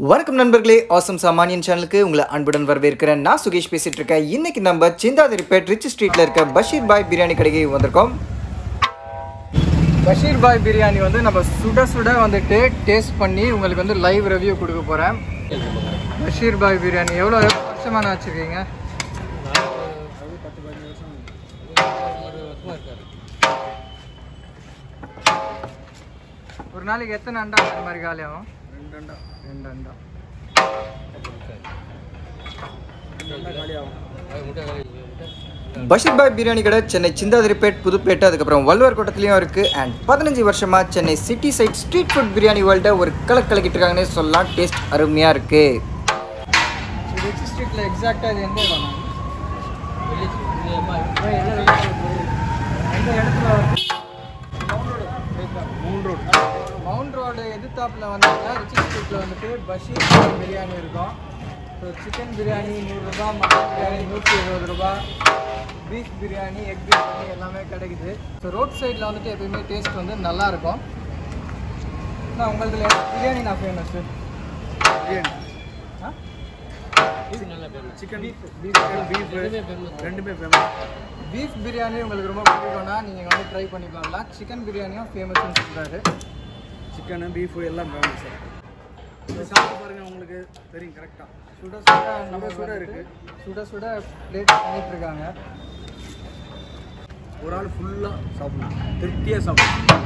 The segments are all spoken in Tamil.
வணக்கம் நண்பர்களே ஆசம் சாமானியன் சேனலுக்கு உங்களை அன்புடன் வரவேற்கிறேன் நான் சுகேஷ் பேசிட்டு இருக்கேன் இன்னைக்கு நம்ம சிந்தாதிரிப்பேட் ரிச் ஸ்ட்ரீட்ல இருக்க பஷீர் பாய் பிரியாணி கடைக்கு வந்திருக்கோம் பஷீர் பாய் பிரியாணி வந்து நம்ம சுட சுட வந்துட்டு டேஸ்ட் பண்ணி உங்களுக்கு வந்து லைவ் ரிவ்யூ கொடுக்க போகிறேன் பஷீர் பாய் பிரியாணி எவ்வளோ வருஷமான வச்சுருக்கீங்க ஒரு நாளைக்கு எத்தனை அண்டா அந்த மாதிரி காலி ஆகும் ரெண்டு அண்டா ரெண்டு அண்டா பஷீர் பாய் பிரியாணி கடை சென்னை சிந்தாதிரிப்பேட் புதுப்பேட்டை அதுக்கப்புறம் வள்ளுவர் கோட்டத்துலையும் இருக்குது அண்ட் பதினஞ்சு வருஷமாக Chennai city side street food biryani வேர்ல்டை ஒரு கலக் கலக்கிட்டு இருக்காங்கன்னே சொல்லலாம் டேஸ்ட் அருமையாக இருக்குது ரிச் ஸ்ட்ரீட்டில் எக்ஸாக்டாக இது எந்த இடம் எந்த இடத்துல மவுண்ட் ரோடு மவுண்ட் ரோடு எதிர்த்தாப்பில் வந்தீங்கன்னா ரிச் ஸ்ட்ரீட்டில் வந்துட்டு பஷீர் பாய் பிரியாணி இருக்கும் ஸோ சிக்கன் பிரியாணி நூறுரூபா மட்டன் பிரியாணி நூற்றி இருபது ரூபா பீஃப் பிரியாணி எக் பிரியாணி எல்லாமே கிடைக்குது ஸோ ரோட் சைடில் வந்துட்டு எப்பயுமே டேஸ்ட் வந்து நல்லா இருக்கும் நான் உங்களுக்கு பிரியாணி நான் ஃபேமஸ் பிரியாணி ஆ சிக்கன் பீஃப் பீஃப் ரெண்டுமே ஃபேமஸ் பீஃப் பிரியாணி உங்களுக்கு ரொம்ப பிடிக்கும்னா நீங்கள் வந்து ட்ரை பண்ணி பார்க்கலாம் சிக்கன் பிரியாணியும் ஃபேமஸ்னு சொல்கிறாரு சிக்கனு பீஃப் எல்லாம் ஃபேமஸ் சார் இது சாப்பிட்டு பாருங்க உங்களுக்கு தெரியும் கரெக்டாக சுட சுட நம்ம சுட வந்துட்டு இருக்கு. சுட சுட பிளேட் பண்ணிட்டு இருக்காங்க ஒரு ஆள் ஃபுல்லாக சாப்பிடலாம் திருப்தியாக சாப்பிடலாம்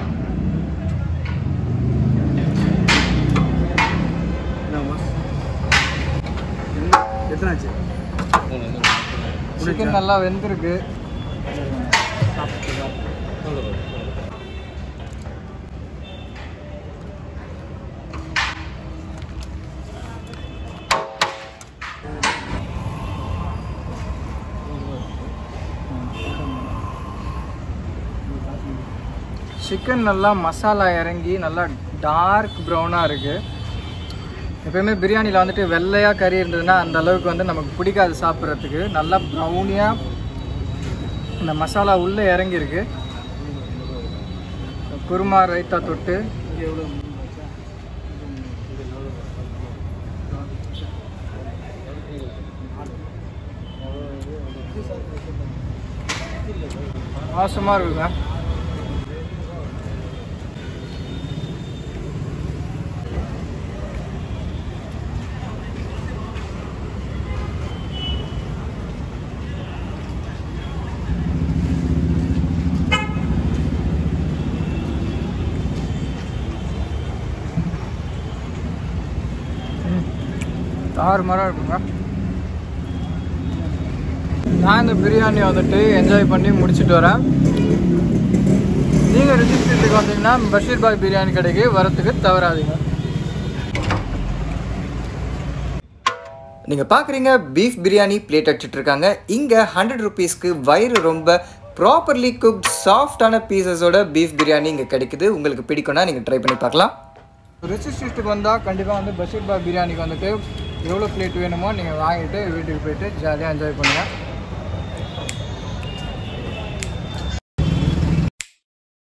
என்ன boss? என்ன எத்தனை ஆச்சு சிக்கன் நல்லா வெந்திருக்கு சிக்கன் நல்லா மசாலா இறங்கி நல்லா டார்க் ப்ரௌனாக இருக்குது எப்பயுமே பிரியாணியில் வந்துட்டு வெள்ளையாக கறி இருந்ததுன்னா அந்த அளவுக்கு வந்து நமக்கு பிடிக்காது சாப்பிட்றதுக்கு நல்லா ப்ரௌனியாக இந்த மசாலா உள்ளே இறங்கியிருக்கு குருமா ரைத்தா தொட்டு இங்கே எவ்வளோ வாசமாக இருக்குங்க ஆறு மரம் இருக்குங்க நான் இந்த பிரியாணி வந்துட்டு என்ஜாய் பண்ணி முடிச்சுட்டு வரேன் நீங்கள் ரிஜிஸ்ட்ரேட்டுக்கு வந்தீங்கன்னா பஷீர் பாய் பிரியாணி கடைக்கு வரத்துக்கு தவறாதீங்க நீங்கள் பார்க்குறீங்க பீஃப் பிரியாணி பிளேட் அடிச்சிட்டு இருக்காங்க இங்கே ஹண்ட்ரட் ருபீஸ்க்கு வயிறு ரொம்ப ப்ராப்பர்லி குக்ட் சாஃப்டான பீசஸோட பீஃப் பிரியாணி இங்கே கிடைக்குது உங்களுக்கு பிடிக்கும்னா நீங்கள் ட்ரை பண்ணி பார்க்கலாம் ரிச் ஸ்ட்ரீட்டுக்கு வந்தால் கண்டிப்பாக வந்து பஷீர் பாய் பிரியாணிக்கு வந்துட்டு எவ்வளோ பிளேட் வேணுமோ நீங்கள் வாங்கிட்டு வீட்டுக்கு போயிட்டு ஜாலியாக என்ஜாய் பண்ணுங்கள்